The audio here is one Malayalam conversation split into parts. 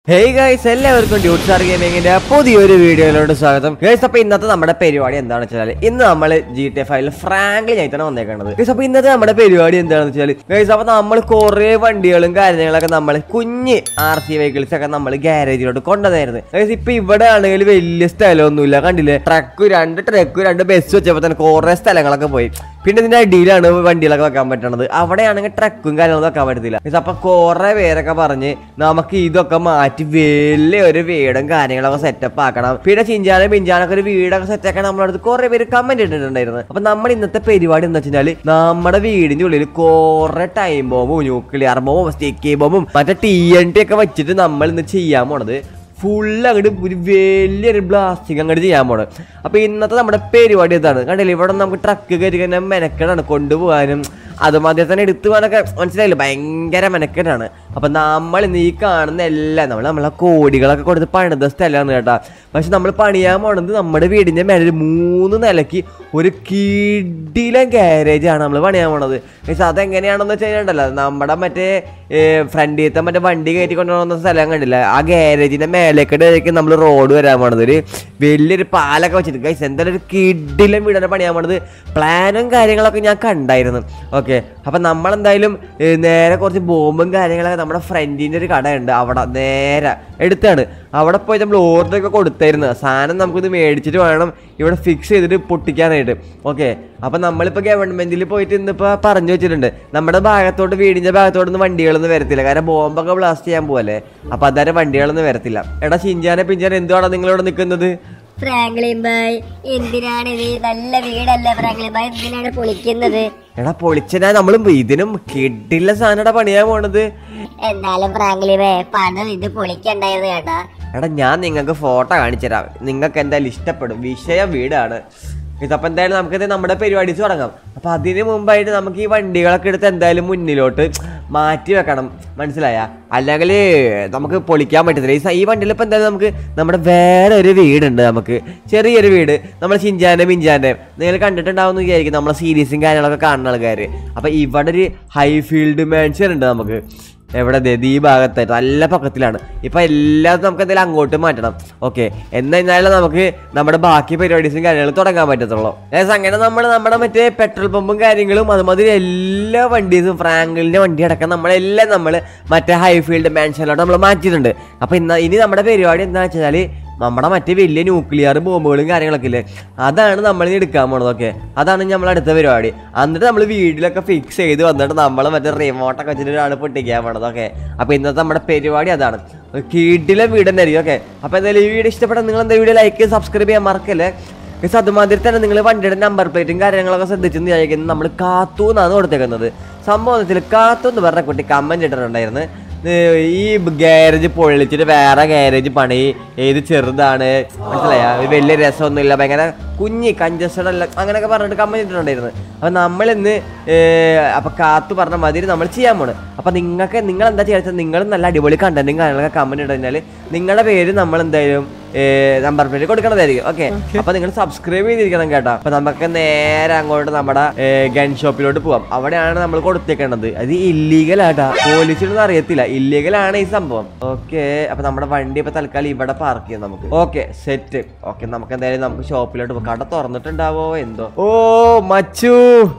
ഹേയ് ഗൈസ് എല്ലാവർക്കും ഡ്യൂട്ട് സ്റ്റാർ ഗെയിമിങ്ങിന്റെ പുതിയൊരു വീഡിയോയിലോട്ട് സ്വാഗതം ഗൈസ് അപ്പൊ ഇന്നത്തെ നമ്മുടെ പരിപാടി എന്താണെന്ന് വെച്ചാൽ ഇന്ന് നമ്മൾ ജി ടി എഫ് ഐയിൽ ഫ്രാങ്ക്ലി ആയിട്ടാണ് വന്നേക്കുന്നത് ഗൈസ് അപ്പൊ ഇന്നത്തെ നമ്മുടെ പരിപാടി എന്താണെന്ന് വെച്ചാൽ ഗൈസ് അപ്പൊ നമ്മൾ കുറെ വണ്ടികളും കാര്യങ്ങളൊക്കെ നമ്മൾ കുഞ്ഞ് ആർ സി വെഹിക്കിൾസ് ഒക്കെ നമ്മൾ ഗ്യാരേജിലോട്ട് കൊണ്ടുവന്നായിരുന്നു ഗൈസ് ഇപ്പൊ ഇവിടെ ആണെങ്കിൽ വലിയ സ്ഥലമൊന്നുമില്ല കണ്ടില്ലേ ട്രക്ക് രണ്ട് ട്രക്ക് രണ്ട് ബസ് വെച്ചപ്പോ തന്നെ കുറെ സ്ഥലങ്ങളൊക്കെ പോയി പിന്നെ ഇതിന്റെ അടിയിലാണ് വണ്ടികളൊക്കെ വെക്കാൻ പറ്റണത് അവിടെയാണെങ്കിൽ ട്രക്കും കാര്യങ്ങളും വെക്കാൻ പറ്റത്തില്ല ഇത് അപ്പൊ കുറെ പേരൊക്കെ പറഞ്ഞ് നമുക്ക് ഇതൊക്കെ മാറ്റി വലിയ ഒരു വീടും കാര്യങ്ങളൊക്കെ സെറ്റപ്പ് ആക്കണം പിന്നെ ചിഞ്ചാനും പിഞ്ചാനൊക്കെ ഒരു വീടൊക്കെ സെറ്റ് ആക്കാൻ നമ്മളടുത്ത് കുറെ പേര് കമന്റ് ഇട്ടിട്ടുണ്ടായിരുന്നു അപ്പൊ നമ്മൾ ഇന്നത്തെ പരിപാടി എന്താ വെച്ചാല് നമ്മുടെ വീടിന്റെ ഉള്ളിൽ കുറെ ടൈം ബോംബും ന്യൂക്ലിയർ ബോംബും സ്റ്റിക്കി ബോംബും മറ്റേ ടി എൻ ടി ഒക്കെ വെച്ചിട്ട് നമ്മൾ ഇന്ന് ചെയ്യാൻ പോണത് ഫുള്ള് അങ്ങോട്ട് ഒരു വലിയൊരു ബ്ലാസ്റ്റിംഗ് അങ്ങോട്ട് ചെയ്യാൻ പോണ് അപ്പൊ ഇന്നത്തെ നമ്മുടെ പരിപാടി ഇതാണ് കണ്ടില്ലേ ഇവിടെ നമുക്ക് ട്രക്ക് കയറി തന്നെ മെനക്കെടാണ് കൊണ്ടുപോകാനും അതുമാതിരി തന്നെ എടുത്തു പോകാനൊക്കെ മനസ്സിലായില്ലേ ഭയങ്കര മെനക്കെടാണ് അപ്പൊ നമ്മൾ ഇന്ന് ഈ കാണുന്ന എല്ലാം നമ്മൾ നമ്മളെ കോടികളൊക്കെ കൊടുത്ത് പണിത സ്ഥലമാണ് കേട്ടാ പക്ഷെ നമ്മൾ പണിയാൻ പോണത് നമ്മുടെ വീടിന്റെ മേലെ ഒരു മൂന്ന് നിലയ്ക്ക് ഒരു കിടിലം ഗാരേജ് ആണ് നമ്മൾ പണിയാൻ പോണത് പക്ഷെ അതെങ്ങനെയാണെന്ന് വെച്ച് കഴിഞ്ഞാൽ നമ്മുടെ മറ്റേ ഫ്രണ്ടിലത്തെ മറ്റേ വണ്ടി കയറ്റി കൊണ്ടുപോകുന്ന സ്ഥലം കണ്ടില്ല ആ ഗാരേജിന്റെ മേലേക്കിടയ്ക്ക് നമ്മൾ റോഡ് വരാൻ പോണത് ഒരു വലിയൊരു പാലൊക്കെ വെച്ചിട്ട് ഗൈസ് എന്തായാലും ഒരു കിടിലം വീടാണ് പണിയാൻ പോണത് പ്ലാനും കാര്യങ്ങളൊക്കെ ഞാൻ കണ്ടായിരുന്നു ഓക്കെ അപ്പം നമ്മളെന്തായാലും ഏ, നേരെ കുറച്ച് ബോംബും കാര്യങ്ങളൊക്കെ നമ്മുടെ ഫ്രണ്ടിൻ്റെ ഒരു കടയുണ്ട് അവിടെ നേരെ എടുത്താണ് അവിടെ പോയി നമ്മൾ ഓർഡറൊക്കെ കൊടുത്തായിരുന്നു സാധനം നമുക്കിത് മേടിച്ചിട്ട് വേണം ഇവിടെ ഫിക്സ് ചെയ്തിട്ട് പൊട്ടിക്കാനായിട്ട് ഓക്കെ അപ്പം നമ്മളിപ്പോൾ ഗവൺമെൻറ്റിൽ പോയിട്ട് ഇന്നിപ്പോൾ പറഞ്ഞു വെച്ചിട്ടുണ്ട് നമ്മുടെ ഭാഗത്തോട്ട് വീടിൻ്റെ ഭാഗത്തോട്ടൊന്നും വണ്ടികളൊന്നും വരത്തില്ല കാരണം ബോംബൊക്കെ ബ്ലാസ്റ്റ് ചെയ്യാൻ പോകല്ലേ അപ്പം അതാരം വണ്ടികളൊന്നും വരത്തില്ല എടാ ചിഞ്ചാനെ പിഞ്ചാനെ എന്തുവാണ് നിങ്ങളിവിടെ നിൽക്കുന്നത് ഫ്രാങ്ക്ലിൻ ബായ് എന്തിനാണ് ഇത് നല്ല വീടല്ലേ ഫ്രാങ്ക്ലിൻ ബായ് എന്തിനാണ് പൊളിക്കുന്നത് എടാ പൊളിച്ചനാ നമ്മളും ഇതിനും കിട്ടില്ല സാധനയുടെ പണിയാൻ പോണത് എന്നാലും ഫ്രാങ്ക്ലിൻ ബായ് പണം ഇത് പൊളിക്കണ്ടായിരുന്നു കേട്ടാ എടാ ഞാൻ നിങ്ങൾക്ക് ഫോട്ടോ കാണിച്ചുതരാം നിങ്ങൾക്ക് എന്തായാലും ഇഷ്ടപ്പെടും വിഷയം വീടാണ് ഇതപ്പം എന്തായാലും നമുക്കിത് നമ്മുടെ പരിപാടി തുടങ്ങാം അപ്പം അതിന് മുമ്പായിട്ട് നമുക്ക് ഈ വണ്ടികളൊക്കെ എടുത്ത് എന്തായാലും മുന്നിലോട്ട് മാറ്റി വെക്കണം മനസ്സിലായ അല്ലെങ്കിൽ നമുക്ക് പൊളിക്കാൻ പറ്റത്തില്ല ഈ സ- ഈ വണ്ടിയിൽ ഇപ്പം എന്തായാലും നമുക്ക് നമ്മുടെ വേറെ ഒരു വീടുണ്ട് നമുക്ക് ചെറിയൊരു വീട് നമ്മൾ ചിഞ്ചാൻ്റെ മിഞ്ചാൻ്റെ നിങ്ങൾ കണ്ടിട്ടുണ്ടാവുമെന്ന് വിചാരിക്കും നമ്മളെ സീരീസും കാര്യങ്ങളൊക്കെ കാണുന്ന ആൾക്കാർ അപ്പം ഇവിടെ ഒരു ഹൈ ഫീൽഡ് മാൻഷൻ ഉണ്ട് നമുക്ക് എവിടെ ദേ ഈ ഭാഗത്തായിട്ട് നല്ല പക്കത്തിലാണ് ഇപ്പൊ എല്ലാതും നമുക്ക് എന്തായാലും അങ്ങോട്ട് മാറ്റണം ഓക്കെ എന്നാലും നമുക്ക് നമ്മുടെ ബാക്കി പരിപാടീസും കാര്യങ്ങളും തുടങ്ങാൻ പറ്റത്തുള്ളൂ ഏകദേശം അങ്ങനെ നമ്മൾ നമ്മുടെ മറ്റേ പെട്രോൾ പമ്പും കാര്യങ്ങളും അതുമാതിരി എല്ലാ വണ്ടീസും ഫ്രാങ്കിളിന്റെ വണ്ടി അടക്കം നമ്മളെല്ലാം നമ്മൾ മറ്റേ ഹൈഫീൽഡ് മാൻഷനിലോട്ട് നമ്മൾ മാറ്റിയിട്ടുണ്ട് അപ്പൊ ഇന്ന ഇനി നമ്മുടെ പരിപാടി എന്താണെന്ന് വെച്ചാൽ നമ്മുടെ മറ്റേ വലിയ ന്യൂക്ലിയർ ബോംബുകളും കാര്യങ്ങളൊക്കെ ഇല്ലേ അതാണ് നമ്മൾ ഇനി എടുക്കാൻ പോണത് ഓക്കെ അതാണ് നമ്മളെ അടുത്ത പരിപാടി എന്നിട്ട് നമ്മൾ വീട്ടിലൊക്കെ ഫിക്സ് ചെയ്ത് വന്നിട്ട് നമ്മൾ മറ്റേ റിമോട്ടൊക്കെ വെച്ചിട്ട് ഒരാൾ പൊട്ടിക്കാൻ പോണത് ഓക്കെ അപ്പൊ ഇന്നത്തെ നമ്മുടെ പരിപാടി അതാണ് കീട്ടിലെ വീട് തന്നെ ആയിരിക്കും ഓക്കെ അപ്പൊ എന്തായാലും ഈ വീഡിയോ ഇഷ്ടപ്പെട്ടാൽ നിങ്ങൾ എന്താ വീഡിയോ ലൈക്ക് സബ്സ്ക്രൈബ് ചെയ്യാൻ മറക്കല്ലേ പക്ഷെ അതുമാതിരി തന്നെ നിങ്ങൾ വണ്ടിയുടെ നമ്പർ പ്ലേറ്റും കാര്യങ്ങളൊക്കെ ശ്രദ്ധിച്ചെന്ന് വിചാരിക്കുന്നത് നമ്മൾ കാത്തു എന്നാണ് കൊടുത്തേക്കുന്നത് സംഭവത്തിൽ കാത്തു എന്ന് പറഞ്ഞ കുട്ടി കമന്റ് ഇട്ടിട്ടുണ്ടായിരുന്നു ഏർ ഈ ഗ്യാരേജ് പൊളിച്ചിട്ട് വേറെ ഗ്യാരേജ് പണി ഏത് ചെറുതാണ് മനസ്സിലായ വലിയ രസമൊന്നുമില്ല ഭയങ്കര കുഞ്ഞി കഞ്ചസ്റ്റഡ് അല്ല അങ്ങനെയൊക്കെ പറഞ്ഞിട്ട് കമന്റ് ഇട്ടിട്ടുണ്ടായിരുന്നു അപ്പൊ നമ്മളിന്ന് അപ്പൊ കാത്തു പറഞ്ഞ മാതിരി നമ്മൾ ചെയ്യാൻ പോണ് അപ്പൊ നിങ്ങൾക്ക് നിങ്ങൾ എന്താ ചെയ്യാ നിങ്ങൾ നല്ല അടിപൊളി കണ്ടന്റും കാര്യങ്ങളൊക്കെ കമന്റ് ഇട്ട് കഴിഞ്ഞാൽ നിങ്ങളുടെ പേര് നമ്മൾ എന്തായാലും നമ്പർ പ്ലേറ്റ് കൊടുക്കണതായിരിക്കും ഓക്കെ അപ്പൊ നിങ്ങൾ സബ്സ്ക്രൈബ് ചെയ്തിരിക്കണം കേട്ടോ അപ്പൊ നമുക്ക് നേരെ അങ്ങോട്ട് നമ്മുടെ ഗൺ ഷോപ്പിലോട്ട് പോവാം അവിടെയാണ് നമ്മൾ കൊടുത്തേക്കേണ്ടത് അത് ഇല്ലീഗൽ ആട്ടാ പോലീസിനൊന്നും അറിയത്തില്ല ഇല്ലീഗൽ ആണ് ഈ സംഭവം ഓക്കെ അപ്പൊ നമ്മുടെ വണ്ടി ഇപ്പൊ തൽക്കാലം ഇവിടെ പാർക്ക് ചെയ്യാം നമുക്ക് ഓക്കെ സെറ്റ് ഓക്കെ നമുക്ക് എന്തായാലും നമുക്ക് ഷോപ്പിലോട്ട് പോകാം കട തുറന്നിട്ടുണ്ടാവോ എന്തോ ഓ മച്ചു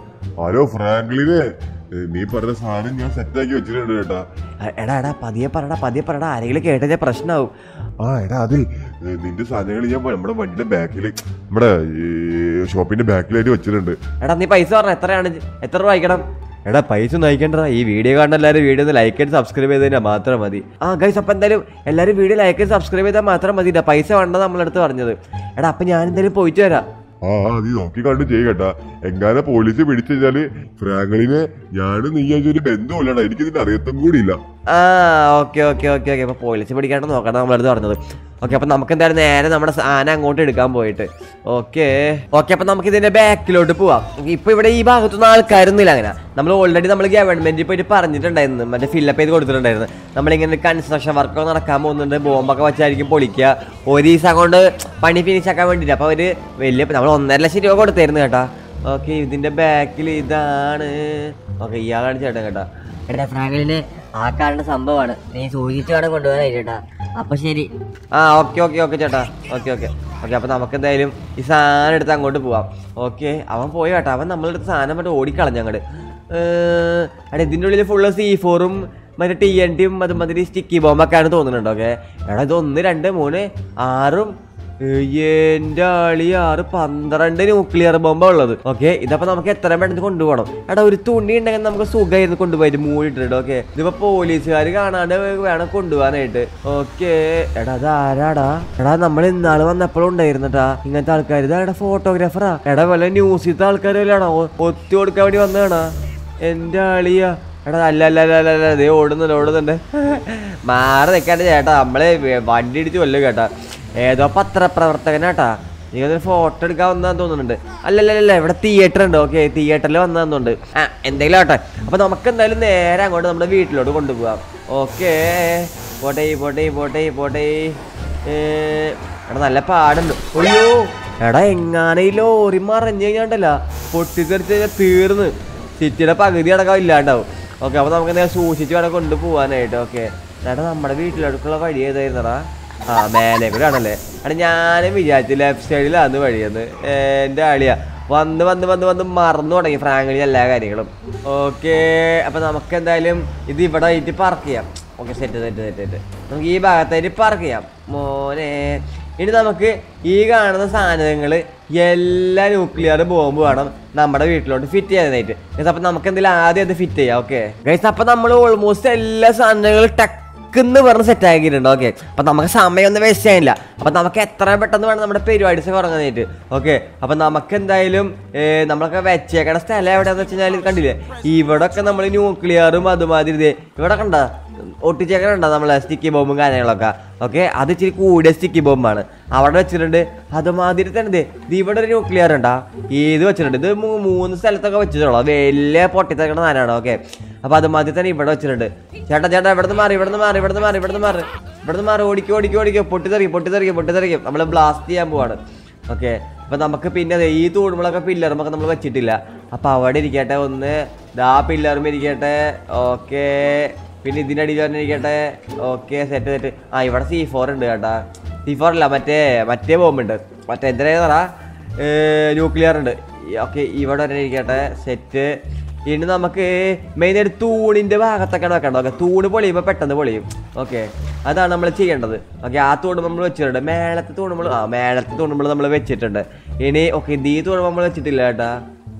ഹലോ ഫ്രാങ്ക്ലിനെ ഏ, നീ പറഞ്ഞ സാധനം ഞാൻ സെറ്റാക്കി വെച്ചിട്ടുണ്ട് കേട്ടാ എ- എടാ എടാ പതിയെ പറടാ പതിയെ പറടാ ആരെങ്കിലും കേട്ടാ പ്രശ്നമാവും ആ എടാ അതെ ഏ, നിന്റെ സാധനങ്ങൾ ഞാൻ നമ്മുടെ വണ്ടിയുടെ ബാക്കിൽ നമ്മുടെ ഈ, ഷോപ്പിന്റെ ബാക്കിലായിട്ട് വെച്ചിട്ടുണ്ട് എടാ നീ പൈസ പറഞ്ഞ എത്രയാണ് ഇത്? എത്ര രൂപ അയക്കണം എടാ പൈസ ഒന്നും അയക്കണ്ട ഈ വീഡിയോ കാണുന്ന എല്ലാവരും വീഡിയോ ഒന്ന് ലൈക്ക് ചെയ്ത് സബ്സ്ക്രൈബ് ചെയ്ത് കഴിഞ്ഞാൽ മാത്രം മതി ആ ഗൈസ് അപ്പം എന്തായാലും എല്ലാവരും വീഡിയോ ലൈക്ക് ചെയ്ത് സബ്സ്ക്രൈബ് ചെയ്താൽ മാത്രം മതി ട്ടാ. പൈസ വേണ്ട നമ്മളടുത്ത് പറഞ്ഞത് എടാ അപ്പം ഞാൻ എന്തായാലും പോയിട്ട് വരാം ആ ആ, നീ നോക്കി കണ്ട് ചെയ്യട്ടാ എങ്ങാനെ പോലീസ് പിടിച്ചു കഴിഞ്ഞാല് ഫ്രാങ്ക്ലിനെ ഞാനും നീ ഒരു ബന്ധുവല്ലടാ എനിക്ക് ഇതിന്റെ അറിയത്തും കൂടിയില്ല ആ ഓക്കെ ഓക്കെ ഓക്കെ ഓക്കെ അപ്പോൾ പോലീസ് പിടിക്കാണ്ട് നോക്കണം നമ്മളടുത്ത് പറഞ്ഞത് ഓക്കെ അപ്പം നമുക്ക് എന്തായാലും നേരെ നമ്മുടെ സാധനം അങ്ങോട്ട് എടുക്കാൻ പോയിട്ട് ഓക്കെ ഓക്കെ അപ്പം നമുക്ക് ഇതിന്റെ ബാക്കിലോട്ട് പോവാം ഇപ്പൊ ഇവിടെ ഈ ഭാഗത്തൊന്നും ആൾക്കാരൊന്നുമില്ല അങ്ങനെ നമ്മൾ ഓൾറെഡി നമ്മൾ ഗവൺമെന്റിൽ പോയിട്ട് പറഞ്ഞിട്ടുണ്ടായിരുന്നു മറ്റേ ഫില്ലപ്പ് ചെയ്ത് കൊടുത്തിട്ടുണ്ടായിരുന്നു നമ്മളിങ്ങനെ കൺസ്ട്രക്ഷൻ വർക്കൊക്കെ നടക്കാൻ പോകുന്നുണ്ട് ബോംബൊക്കെ വെച്ചായിരിക്കും പൊളിക്കുക ഒരു ദിവസം കൊണ്ട് പണി ഫിനിഷ് ആക്കാൻ വേണ്ടിയിട്ട് അപ്പോൾ അവര് വലിയ നമ്മൾ ഒന്നര ലക്ഷം രൂപ കൊടുത്തായിരുന്നു കേട്ടാ ഓക്കെ ഇതിന്റെ ബാക്കിൽ ഇതാണ് ഓക്കെ ഇയാളാണ് ചേട്ടൻ കേട്ടാ എടാ ഫ്രാങ്ക്ലിന് ആ കാണുന്ന സംഭവമാണ് നീ സൂചിച്ചു വേണം കൊണ്ടുപോകാനായിട്ട് കേട്ടാ അപ്പൊ ശരി ആ ഓക്കെ ഓക്കെ ഓക്കെ ചേട്ടാ ഓക്കെ ഓക്കെ ഓക്കെ അപ്പൊ നമുക്ക് എന്തായാലും ഈ സാധനം എടുത്ത് അങ്ങോട്ട് പോവാം ഓക്കെ അവൻ പോയി കേട്ടോ അവൻ നമ്മളെടുത്ത് സാധനം മറ്റേ ഓടിക്കളഞ്ഞ അങ്ങോട്ട് അവിടെ ഇതിൻ്റെ ഉള്ളിൽ ഫുള്ള് സി ഫോറും മറ്റേ ടി എൻ ടിയും അതുമാതിരി സ്റ്റിക്കി ബോംബൊക്കെയാണ് തോന്നുന്നുണ്ട് ഓക്കെ എടാ ഇത് ഒന്ന് രണ്ട് മൂന്ന് ആറും എന്റെ ആളി ആറ് പന്ത്രണ്ട് ന്യൂക്ലിയർ ബോംബാ ഉള്ളത് ഓക്കെ ഇതപ്പോ നമുക്ക് എത്ര പെട്ടെന്ന് കൊണ്ടുപോകണം എടാ ഒരു തുണി ഉണ്ടെങ്കിൽ നമുക്ക് സുഖമായിരുന്നു കൊണ്ടുപോയിട്ട് മൂടിയിട്ടുണ്ട് ഓക്കെ ഇതിപ്പോ പോലീസുകാർ കാണാണ്ട് വേണം കൊണ്ടുപോകാനായിട്ട് ഓക്കെ എടാ അത് ആരാടാ എടാ നമ്മൾ ഇന്നാള് വന്നപ്പോഴും ഉണ്ടായിരുന്നട്ടാ ഇങ്ങനത്തെ ആൾക്കാർ ഇതാ ഫോട്ടോഗ്രാഫറാ എടാ വല്ല ന്യൂസിലത്തെ ആൾക്കാർ വല്ലാണോ ഒത്തി കൊടുക്കാൻ വേണ്ടി വന്നതാണാ എന്റെ ആളിയാ എടാ അല്ല അല്ല അല്ല അല്ല അല്ല ദേ ഓടുന്നുണ്ട് ഓടുന്നുണ്ട് മാറി നിൽക്കാണ്ട് ചേട്ടാ നമ്മളെ വണ്ടി ഇടിച്ച് കൊല്ലും കേട്ടാ ഏതോ പത്രപ്രവർത്തകനാട്ടാ നീ അതിന് ഫോട്ടോ എടുക്കാൻ വന്നാന്ന് തോന്നുന്നുണ്ട് അല്ലല്ലല്ല ഇവിടെ തിയേറ്റർ ഉണ്ട് ഓക്കെ തിയേറ്ററിൽ വന്നാന്നുണ്ട് ആ എന്തെങ്കിലും ആട്ടെ അപ്പൊ നമുക്ക് എന്തായാലും നേരെ അങ്ങോട്ട് നമ്മുടെ വീട്ടിലോട്ട് കൊണ്ടുപോകാം ഓക്കെ പോട്ടെ പോട്ടെ പോട്ടെ പോട്ടെ ഏ, എടാ നല്ല പാടുണ്ട് അയ്യോ എടാ എങ്ങാനെ ഈ ലോറി മറിഞ്ഞു കഴിഞ്ഞാണ്ടല്ല പൊട്ടിത്തെറിച്ച് കഴിഞ്ഞാൽ തീർന്ന് സിറ്റിയുടെ പകുതി അടക്കം ഇല്ലാണ്ടാവും ഓക്കെ അപ്പൊ നമുക്ക് നേരെ സൂക്ഷിച്ച് വേണം കൊണ്ടുപോകാനായിട്ട് ഓക്കെ ചേട്ടാ നമ്മുടെ വീട്ടിലോട്ടുള്ള വഴി ഏതായിരുന്നടാ ആ മേലെ കൂടെ ആണല്ലേ എടാ ഞാനും വിചാരിച്ചു ലെഫ്റ്റ് സൈഡിലാണ് വഴിയെന്ന് എൻ്റെ ആളിയാ വന്ന് വന്ന് വന്ന് വന്ന് മറന്നു തുടങ്ങി ഫ്രാങ്ക്ലി എല്ലാ കാര്യങ്ങളും ഓക്കെ അപ്പൊ നമുക്ക് എന്തായാലും ഇത് ഇവിടെ ആയിട്ട് പാർക്ക് ചെയ്യാം okay set set set set നമുക്ക് ഈ ഭാഗത്തായിട്ട് പാർക്ക് ചെയ്യാം മോനെ ഇനി നമുക്ക് ഈ കാണുന്ന സാധനങ്ങൾ എല്ലാ ന്യൂക്ലിയർ ബോംബ് വേണം നമ്മുടെ വീട്ടിലോട്ട് ഫിറ്റ് ചെയ്യാനായിട്ട് ഗൈസ് അപ്പൊ നമുക്ക് എന്തെങ്കിലും ആദ്യം അത് ഫിറ്റ് ചെയ്യാം ഓക്കെ ഗൈസ് അപ്പൊ നമ്മൾ ഓൾമോസ്റ്റ് എല്ലാ സാധനങ്ങളും ടക്കെന്ന് പറഞ്ഞ് സെറ്റ് ആക്കിയിട്ടുണ്ട് ഓക്കെ അപ്പൊ നമുക്ക് സമയം ഒന്നും വേസ്റ്റ് ചെയ്യാനില്ല അപ്പൊ നമുക്ക് എത്ര പെട്ടെന്ന് വേണം നമ്മുടെ പരിപാടീസ് തുടങ്ങാനായിട്ട് ഓക്കെ അപ്പൊ നമുക്ക് എന്തായാലും ഏ, നമ്മളൊക്കെ വെച്ചേക്കണ സ്ഥലം എവിടെയാന്ന് വെച്ച് കഴിഞ്ഞാൽ കണ്ടില്ലേ ഇവിടെ ഒക്കെ നമ്മൾ ന്യൂക്ലിയറും അതുമാതിരി ദേ ഇവിടെ കണ്ട ഒട്ടിച്ചേക്കണുണ്ടോ നമ്മളെ സ്റ്റിക്കി ബോംബും കാര്യങ്ങളൊക്കെ ഓക്കെ അത് ഇച്ചിരി കൂടിയ സ്റ്റിക്കി ബോംബാണ് അവിടെ വെച്ചിട്ടുണ്ട് അതുമാതിരി തന്നെ ദേ ഇത് ഇവിടെ ഒരു ന്യൂക്ലിയർ ഉണ്ടാ ഇത് വെച്ചിട്ടുണ്ട് ഇത് മൂ- മൂന്ന് സ്ഥലത്തൊക്കെ വെച്ചിട്ടുള്ളൂ വലിയ പൊട്ടിത്തേക്കണ സാധനമാണ് ഓക്കെ അപ്പൊ അതുമാതിരി തന്നെ ഇവിടെ വെച്ചിട്ടുണ്ട് ചേട്ടാ ചേട്ടാ ഇവിടുന്ന് മാറി ഇവിടുന്ന് മാറി ഇവിടുന്ന് മാറി ഇവിടുന്ന് മാറി ഇവിടുന്ന് മാറി ഓടിക്കോ ഓടിക്കോ ഓടിക്കോ പൊട്ടിത്തെറിക്കും പൊട്ടിത്തെറിക്കും പൊട്ടിത്തെറിക്കും നമ്മൾ ബ്ലാസ്റ്റ് ചെയ്യാൻ പോവാണ് ഓക്കെ അപ്പൊ നമുക്ക് പിന്നെ ദേ ഈ തൂണുകളൊക്കെ പില്ലറുമൊക്കെ നമ്മൾ വെച്ചിട്ടില്ല അപ്പൊ അവിടെ ഇരിക്കട്ടെ ഒന്ന് ദാ പില്ലറും ഇരിക്കട്ടെ ഓക്കെ പിന്നെ ഇതിന്റെ അടിയിൽ തന്നെ ഇരിക്കട്ടെ ഓക്കെ സെറ്റ് സെറ്റ് ആ ഇവിടെ സി ഫോർ ഉണ്ട് കേട്ടാ സി ഫോർ അല്ല മറ്റേ മറ്റേ ബോംബുണ്ട് മറ്റേ എന്തിനാ ന്യൂക്ലിയർ ഉണ്ട് ഓക്കെ ഇവിടെ തന്നെ ഇരിക്കട്ടെ സെറ്റ് ഇനി നമുക്ക് മെയിനായിട്ട് തൂണിന്റെ ഭാഗത്തൊക്കെയാണ് വെക്കേണ്ടത് ഓക്കെ തൂണ് പൊളിയുമ്പോൾ പെട്ടെന്ന് പൊളിയും ഓക്കെ അതാണ് നമ്മൾ ചെയ്യേണ്ടത് ഓക്കെ ആ തൂണ് നമ്മൾ വെച്ചിട്ടുണ്ട് മേളത്തെ തൂണുമ്പോൾ ആ മേളത്തെ തൂണുമ്പോൾ നമ്മൾ വെച്ചിട്ടുണ്ട് ഇനി ഓക്കെ ഇത് ഈ തൂണ് നമ്മൾ വെച്ചിട്ടില്ല കേട്ടാ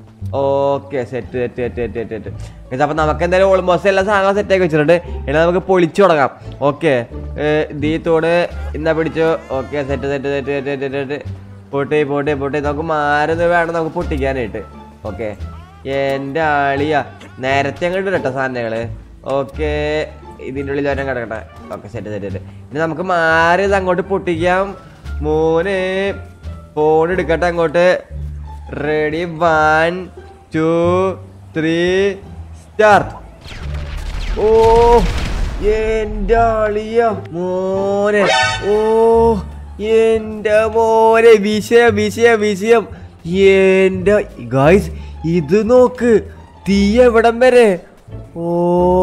okay set set set set set set അപ്പം നമുക്ക് എന്തായാലും ഓൾമോസ്റ്റ് എല്ലാ സാധനങ്ങളും സെറ്റ് ആക്കി വെച്ചിട്ടുണ്ട് ഇനി നമുക്ക് പൊളിച്ചു തുടങ്ങാം ഓക്കെ ദീ തൂണ് ഇന്നാ പിടിച്ചു okay set set set set set set പൊട്ടി പൊട്ടി പൊട്ടി നമുക്ക് മാറുന്നത് വേണം നമുക്ക് പൊട്ടിക്കാനായിട്ട് ഓക്കെ എൻ്റെ ആളിയാ നേരത്തെ അങ്ങോട്ട് കേട്ടോ സാധനങ്ങള് ഓക്കെ ഇതിൻ്റെ ഉള്ളിൽ വരാൻ കിടക്കട്ടെ ഓക്കെ സെറ്റ് സെറ്റ് സെറ്റ് ഇനി നമുക്ക് മാറി ഇത് അങ്ങോട്ട് പൊട്ടിക്കാം മോന് ഫോൺ എടുക്കട്ടെ അങ്ങോട്ട് ready one two three start ഓ എന്റെ ആളിയ മോനെ ഓ എന്റെ മോനെ വിഷയം വിഷയം വിഷയം എന്റെ ഗായ്സ് ഇത് നോക്ക് തീ എവിടം വരെ ഓ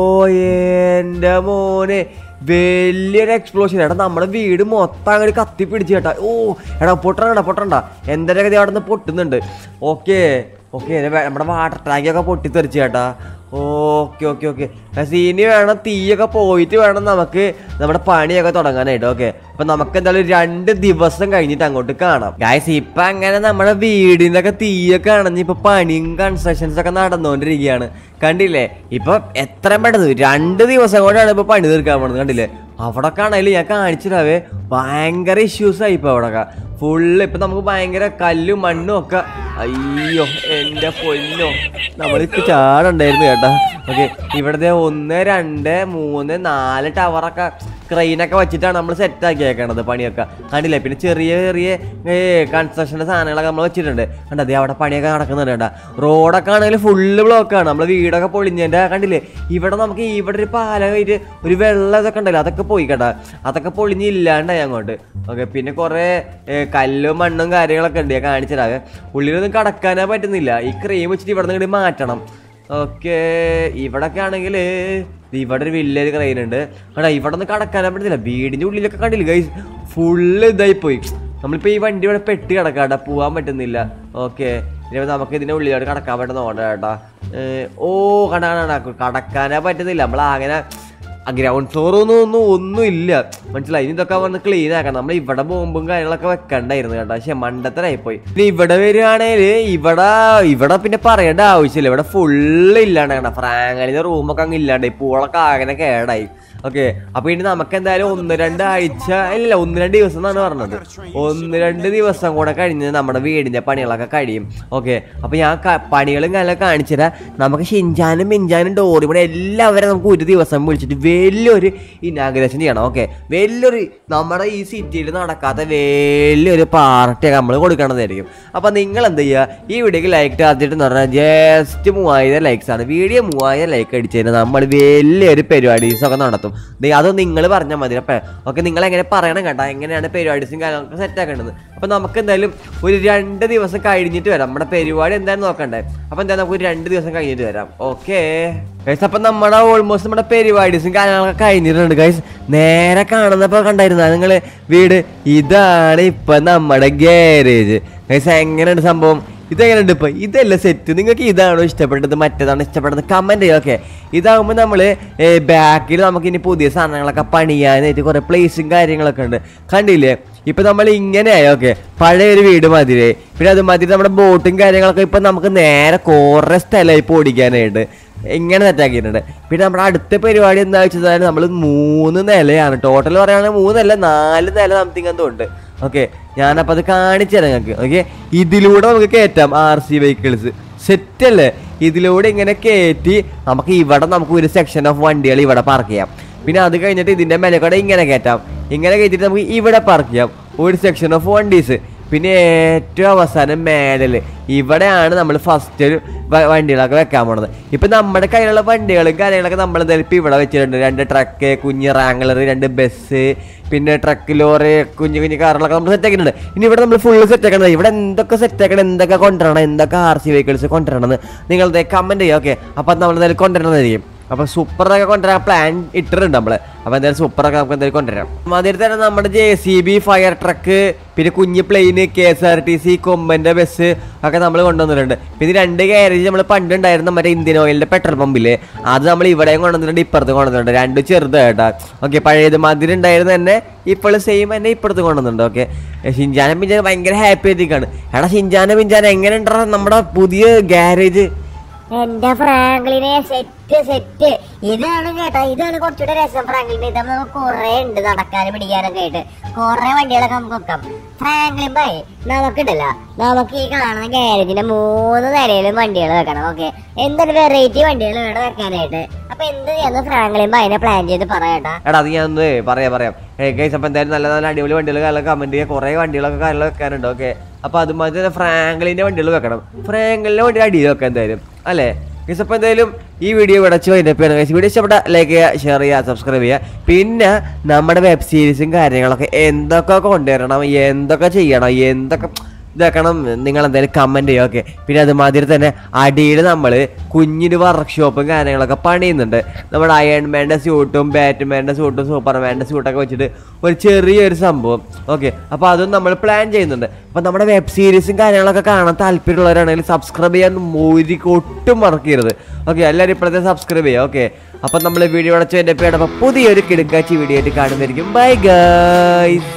എന്റെ മോനെ വലിയൊരു എക്സ്പ്ലോഷൻ എടാ നമ്മുടെ വീട് മൊത്തം അങ്ങോട്ട് കത്തി പിടിച്ച് കേട്ടാ ഓ എടാ പൊട്ടണ്ട പൊട്ടണ്ട എന്തൊക്കെ ഗതി അവിടെ നിന്ന് പൊട്ടുന്നുണ്ട് ഓക്കെ ഓക്കെ നമ്മുടെ വാട്ടർ ടാങ്കൊക്കെ പൊട്ടിത്തെറിച്ച് കേട്ടാ ഓക്കെ ഓക്കെ ഓക്കെ സീനി വേണം തീയൊക്കെ പോയിട്ട് വേണം നമുക്ക് നമ്മുടെ പണിയൊക്കെ തുടങ്ങാനായിട്ട് ഓക്കെ അപ്പൊ നമുക്ക് എന്തായാലും രണ്ട് ദിവസം കഴിഞ്ഞിട്ട് അങ്ങോട്ട് കാണാം ഗായ്സ് ഇപ്പൊ അങ്ങനെ നമ്മുടെ വീടിന്റെ ഒക്കെ തീയൊക്കെ അണഞ്ഞ് ഇപ്പൊ പണിയും കൺസ്ട്രക്ഷൻസ് ഒക്കെ നടന്നുകൊണ്ടിരിക്കുകയാണ് കണ്ടില്ലേ ഇപ്പൊ എത്ര പെട്ടെന്ന് രണ്ട് ദിവസം കൊണ്ടാണ് ഇപ്പൊ പണി തീർക്കാൻ പോണത് കണ്ടില്ലേ അവിടെ കാണാനും ഞാൻ കാണിച്ചിട്ടാവേ ഭയങ്കര ഇഷ്യൂസ് ആയി ഇപ്പൊ അവിടെ ഫുള്ള് ഇപ്പൊ നമുക്ക് ഭയങ്കര കല്ലും മണ്ണും ഒക്കെ അയ്യോ എന്റെ പൊന്നോ നമ്മളിപ്പോ ചാടുണ്ടായിരുന്നു കേട്ടാ ഓക്കെ ഇവിടുത്തെ ഒന്ന് രണ്ട് മൂന്ന് നാല് ടവറൊക്കെ ക്രെയിനൊക്കെ വെച്ചിട്ടാണ് നമ്മൾ സെറ്റ് ആക്കിയേക്കണത് പണിയൊക്കെ കണ്ടില്ലേ പിന്നെ ചെറിയ ചെറിയ കൺസ്ട്രക്ഷൻ്റെ സാധനങ്ങളൊക്കെ നമ്മൾ വെച്ചിട്ടുണ്ട് കണ്ടോ ദേ അവിടെ പണിയൊക്കെ നടക്കുന്നുണ്ട് കേട്ടാ റോഡൊക്കെ ആണെങ്കിൽ ഫുള്ള് ബ്ലോക്കാണ് നമ്മളെ വീടൊക്കെ പൊളിഞ്ഞതിൻ്റെ കണ്ടില്ലേ ഇവിടെ നമുക്ക് ഇവിടെ ഒരു പാലമായിട്ട് ഒരു വെള്ളം ഇതൊക്കെ ഉണ്ടല്ലോ അതൊക്കെ പോയി കേട്ടാ അതൊക്കെ പൊളിഞ്ഞില്ലാണ്ടായി അങ്ങോട്ട് ഓക്കെ പിന്നെ കുറേ ഏ, കല്ലും മണ്ണും കാര്യങ്ങളൊക്കെ ഉണ്ട് ഞാൻ കാണിച്ചിട്ടാകെ ഉള്ളിലൊന്നും കടക്കാനേ പറ്റുന്നില്ല ഈ ക്രീം വെച്ചിട്ട് ഇവിടെ നിന്ന് മാറ്റണം ഓക്കെ ഇവിടൊക്കെ ആണെങ്കിൽ ദേ ഇവിടെ ഒരു വലിയൊരു ക്രെയിൻ ഉണ്ട് കണ്ടാ ഇവിടെ ഒന്നും കടക്കാനും പറ്റുന്നില്ല വീടിന്റെ ഉള്ളിലൊക്കെ കണ്ടില്ല ഗൈസ് ഫുള്ള് ഇതായി പോയി നമ്മളിപ്പോ ഈ വണ്ടി ഇവിടെ പെട്ട് കിടക്കാട്ടാ പോവാൻ പറ്റുന്നില്ല ഓക്കെ ഇനി നമുക്ക് ഇതിന്റെ ഉള്ളിലോട്ട് കടക്കാൻ പറ്റുന്ന ഓടാ ചേട്ടാ ഓ കണ്ട കണ്ട കടക്കാനേ പറ്റുന്നില്ല നമ്മൾ അങ്ങനെ ഗ്രൗണ്ട് ഫ്ലോർ ഒന്നും ഒന്നും ഒന്നും ഇല്ല മനസ്സിലായി ഇനി ഇതൊക്കെ വന്ന് ക്ലീൻ ആക്കണം നമ്മൾ ഇവിടെ ബോംബും കാര്യങ്ങളൊക്കെ വെക്കണ്ടായിരുന്നു കേട്ടോ പക്ഷെ മണ്ടത്തരായി പോയി ഇനി ഇവിടെ വരികയാണെങ്കിൽ ഇവിടെ ഇവിടെ പിന്നെ പറയേണ്ട ആവശ്യമില്ല ഇവിടെ ഫുള്ള് ഇല്ലാണ്ട് കേട്ടോ ഫ്രാങ്കലിന്റെ റൂമൊക്കെ അങ്ങ് ഇല്ലാണ്ട് പൂളൊക്കെ ആകെ കേടായി ഓക്കെ അപ്പൊ ഇനി നമുക്ക് എന്തായാലും ഒന്ന് രണ്ട് ആഴ്ച ഇല്ല ഒന്ന് രണ്ട് ദിവസം എന്നാണ് പറഞ്ഞത് ഒന്ന് രണ്ട് ദിവസം കൂടെ കഴിഞ്ഞ് നമ്മുടെ വീടിന്റെ പണികളൊക്കെ കഴിയും ഓക്കെ അപ്പൊ ഞാൻ ക- പണികളും കാര്യങ്ങളൊക്കെ കാണിച്ചുതരാം നമുക്ക് ഷിൻജാനും മിഞ്ചാനും ഡോറും കൂടെ എല്ലാവരും നമുക്ക് ഒരു ദിവസം വിളിച്ചിട്ട് വലിയൊരു ഇനാഗ്രേഷൻ ചെയ്യണം ഓക്കെ വലിയൊരു നമ്മുടെ ഈ സിറ്റിയിൽ നടക്കാത്ത വലിയൊരു പാർട്ടിയൊക്കെ നമ്മൾ കൊടുക്കണതായിരിക്കും അപ്പൊ നിങ്ങൾ എന്ത് ചെയ്യുക ഈ വീഡിയോക്ക് ലൈക്ക് ആദ്യമായിട്ട് എന്ന് പറഞ്ഞാൽ ജസ്റ്റ് മൂവായിരം ലൈക്സ് ആണ് വീഡിയോ മൂവായിരം ലൈക്ക് അടിച്ചു കഴിഞ്ഞാൽ നമ്മൾ വലിയൊരു പരിപാടീസ് ഒക്കെ നടത്തും ദേ അത് നിങ്ങൾ പറഞ്ഞാൽ മതി അപ്പം ഓക്കെ നിങ്ങൾ എങ്ങനെ പറയണം കേട്ടോ എങ്ങനെയാണ് പരിപാടീസും കാര്യങ്ങളൊക്കെ സെറ്റ് ആക്കേണ്ടത് അപ്പം നമുക്ക് എന്തായാലും ഒരു രണ്ട് ദിവസം കഴിഞ്ഞിട്ട് വരാം നമ്മുടെ പരിപാടി എന്തായാലും നോക്കണ്ടേ അപ്പം എന്തായാലും നമുക്ക് ഒരു രണ്ട് ദിവസം കഴിഞ്ഞിട്ട് വരാം ഓക്കെ ഗൈസ് അപ്പം നമ്മുടെ ഓൾമോസ്റ്റ് നമ്മുടെ പരിപാടീസും കാര്യങ്ങളൊക്കെ കഴിഞ്ഞിട്ടുണ്ട് ഗൈസ് നേരെ കാണുന്നപ്പോൾ കണ്ടായിരുന്ന നിങ്ങൾ വീട് ഇതാണ് ഇപ്പം നമ്മുടെ ഗ്യാരേജ് ഗൈസ് എങ്ങനെയുണ്ട് സംഭവം ഇതെങ്ങനെയുണ്ട് ഇപ്പൊ ഇതല്ല സെറ്റ് നിങ്ങൾക്ക് ഇതാണോ ഇഷ്ടപ്പെട്ടത് മറ്റേതാണോ ഇഷ്ടപ്പെട്ടത് കമന്റ് ചെയ്യുക ഓക്കെ ഇതാകുമ്പോൾ നമ്മൾ ബാക്കിൽ നമുക്ക് ഇനി പുതിയ സാധനങ്ങളൊക്കെ പണിയാനായിട്ട് കുറെ പ്ലേസും കാര്യങ്ങളൊക്കെ ഉണ്ട് കണ്ടില്ലേ ഇപ്പൊ നമ്മൾ ഇങ്ങനെയായി ഓക്കെ പഴയ ഒരു വീട് മതിരേ പിന്നെ അത് മതി നമ്മുടെ ബോട്ടും കാര്യങ്ങളൊക്കെ ഇപ്പൊ നമുക്ക് നേരെ കുറെ സ്ഥലമായി ഇപ്പോൾ ഓടിക്കാനായിട്ട് ഇങ്ങനെ സെറ്റാക്കിയിട്ടുണ്ട് പിന്നെ നമ്മുടെ അടുത്ത പരിപാടി എന്താ വെച്ചാൽ നമ്മൾ മൂന്ന് നിലയാണ് ടോട്ടൽ പറയുകയാണെങ്കിൽ മൂന്ന് നില നാല് നില സംതിങ് എന്തോ ഉണ്ട് ഓക്കെ ഞാനപ്പോൾ അത് കാണിച്ചു തരാം ഞങ്ങൾക്ക് ഓക്കെ ഇതിലൂടെ നമുക്ക് കയറ്റാം ആർ സി വെഹിക്കിൾസ് സെറ്റ് അല്ലേ ഇതിലൂടെ ഇങ്ങനെ കയറ്റി നമുക്ക് ഇവിടെ നമുക്ക് ഒരു സെക്ഷൻ ഓഫ് വണ്ടികൾ ഇവിടെ പാർക്ക് ചെയ്യാം പിന്നെ അത് കഴിഞ്ഞിട്ട് ഇതിന്റെ മേലെ കൂടെ ഇങ്ങനെ കയറ്റാം ഇങ്ങനെ കയറ്റിട്ട് നമുക്ക് ഇവിടെ പാർക്ക് ചെയ്യാം ഒരു സെക്ഷൻ ഓഫ് വണ്ടീസ് പിന്നെ ഏറ്റവും അവസാനം മേലില് ഇവിടെയാണ് നമ്മൾ ഫസ്റ്റ് ഒരു വ- വണ്ടികളൊക്കെ വെക്കാൻ പോണത് ഇപ്പൊ നമ്മുടെ കയ്യിലുള്ള വണ്ടികളും കാര്യങ്ങളൊക്കെ നമ്മൾ എന്തായാലും ഇപ്പൊ ഇവിടെ വെച്ചിട്ടുണ്ട് രണ്ട് ട്രക്ക് കുഞ്ഞ് റാങ്കളർ രണ്ട് ബസ് പിന്നെ ട്രക്ക് ലോറി കുഞ്ഞു കുഞ്ഞു കാറുകളൊക്കെ നമ്മൾ സെറ്റ് ആക്കിയിട്ടുണ്ട് ഇനി ഇവിടെ നമ്മൾ ഫുള്ള് സെറ്റ് ആക്കണം ഇവിടെ എന്തൊക്കെ സെറ്റ് ആക്കണം എന്തൊക്കെ കൊണ്ടുവരണം എന്തൊക്കെ ആർ സി വെഹിക്കിൾസ് കൊണ്ടുവരണം നിങ്ങൾ കമന്റ് ചെയ്യുക ഓക്കെ അപ്പൊ നമ്മൾ എന്തായാലും കൊണ്ടുവരണതായിരിക്കും അപ്പൊ സൂപ്പറൊക്കെ കൊണ്ടുവരാൻ പ്ലാൻ ഇട്ടിട്ടുണ്ട് നമ്മള് അപ്പൊ എന്തായാലും സൂപ്പറൊക്കെ നമുക്ക് എന്തായാലും കൊണ്ടുവരാം അതിൽ തന്നെ നമ്മുടെ J C B fire truck പിന്നെ കുഞ്ഞ് പ്ലെയിന് K S R T C കൊമ്പന്റെ ബസ് ഒക്കെ നമ്മൾ കൊണ്ടുവന്നിട്ടുണ്ട് പിന്നെ രണ്ട് ഗാരേജ് നമ്മൾ പണ്ടുണ്ടായിരുന്ന മറ്റേ ഇന്ത്യൻ ഓയിലിന്റെ പെട്രോൾ പമ്പില് അത് നമ്മൾ ഇവിടെയും കൊണ്ടുവന്നിട്ടുണ്ട് ഇപ്പുറത്ത് കൊണ്ടുവന്നിട്ടുണ്ട് രണ്ട് ചെറുതായിട്ടാ ഓക്കെ പഴയത് മതിൽ ഉണ്ടായിരുന്ന തന്നെ ഇപ്പോൾ സെയിം തന്നെ ഇപ്പുറത്ത് കൊണ്ടുവന്നിട്ടുണ്ട് ഓക്കെ ഷിൻജാനും പിഞ്ചാനും ഭയങ്കര ഹാപ്പി ആയിട്ടാണ് എടാ ഷിൻജാനും പിഞ്ചാനും എങ്ങനെ ഉണ്ടാ നമ്മുടെ പുതിയ ഗാരേജ് എന്റെ ഫ്രാങ്ക്ലിനെ സെറ്റ് സെറ്റ് ഇതാണ് കേട്ടോ ഇതാണ് കുറച്ചുകൂടെ രസം ഫ്രാങ്ക്ലിൻ ഇത് നമുക്ക് കുറെ ഉണ്ട് നടക്കാനും പിടിക്കാനൊക്കെ ആയിട്ട് കുറെ വണ്ടികളൊക്കെ നമുക്ക് വെക്കാം ഫ്രാങ്ക്ലിൻ ബൈ നമുക്കുണ്ടല്ലോ നമുക്ക് ഈ കാണുന്ന ഗാരേജിന്റെ മൂന്ന് നിലയിലും വണ്ടികൾ വെക്കണം ഓക്കെ എന്തൊരു വെറൈറ്റി വണ്ടികൾ വേണം വെക്കാനായിട്ട് അപ്പൊ എന്ത് ചെയ്യാന്ന് ഫ്രാങ്ക്ലിൻ ബൈ അതിനെ പ്ലാൻ ചെയ്ത് പറയാട്ടാ എടാ അത് ഞാൻ ഒന്ന് പറയാം പറയാം ഗൈസ് അപ്പൊ എന്തായാലും നല്ല നല്ല അടിപൊളി വണ്ടികൾ കാര്യങ്ങളൊക്കെ കമന്റ് ചെയ്യുക കുറെ വണ്ടികളൊക്കെ കാര്യങ്ങൾ വെക്കാനുണ്ട് ഓക്കെ അപ്പൊ അതുമാതിരി തന്നെ ഫ്രാങ്ക്ലിന്റെ വണ്ടികൾ വെക്കണം ഫ്രാങ്ക്ലിന്റെ വണ്ടി അടിയിൽ വെക്കാം എന്തായാലും അല്ലേ ഗൈസ് അപ്പൊ എന്തായാലും ഈ വീഡിയോ വിടച്ചു അതിന്റെ പേര് ഗൈസ് വീഡിയോ ഇഷ്ടപ്പെട്ട ലൈക്ക് ചെയ്യുക ഷെയർ ചെയ്യുക സബ്സ്ക്രൈബ് ചെയ്യുക പിന്നെ നമ്മുടെ വെബ് സീരീസും കാര്യങ്ങളൊക്കെ എന്തൊക്കെ കൊണ്ടുവരണം എന്തൊക്കെ ചെയ്യണം എന്തൊക്കെ ഇതാക്കണം നിങ്ങൾ എന്തായാലും കമന്റ് ചെയ്യുക ഓക്കെ പിന്നെ അതുമാതിരി തന്നെ അടിയിൽ നമ്മൾ കുഞ്ഞിന് വർക്ക്ഷോപ്പും കാര്യങ്ങളൊക്കെ പണിയുന്നുണ്ട് നമ്മുടെ അയൺമാൻ്റെ സ്യൂട്ടും ബാറ്റ്മാൻ്റെ സ്യൂട്ടും സൂപ്പർമാൻ്റെ സ്യൂട്ടൊക്കെ വെച്ചിട്ട് ഒരു ചെറിയൊരു സംഭവം ഓക്കെ അപ്പോൾ അതും നമ്മൾ പ്ലാൻ ചെയ്യുന്നുണ്ട് അപ്പോൾ നമ്മുടെ വെബ് സീരീസും കാര്യങ്ങളൊക്കെ കാണാൻ താല്പര്യമുള്ളവരാണെങ്കിൽ സബ്സ്ക്രൈബ് ചെയ്യാൻ ഒരു ഒട്ടും മറക്കരുത് ഓക്കെ എല്ലാവരും ഇപ്പോഴത്തെ സബ്സ്ക്രൈബ് ചെയ്യുക ഓക്കെ അപ്പം നമ്മൾ വീഡിയോ അടച്ചു എൻ്റെ പേടപ്പോൾ പുതിയൊരു കിടക്കാച്ചി വീഡിയോ ആയിട്ട് കാണുന്നതായിരിക്കും ബൈ ഗൈസ്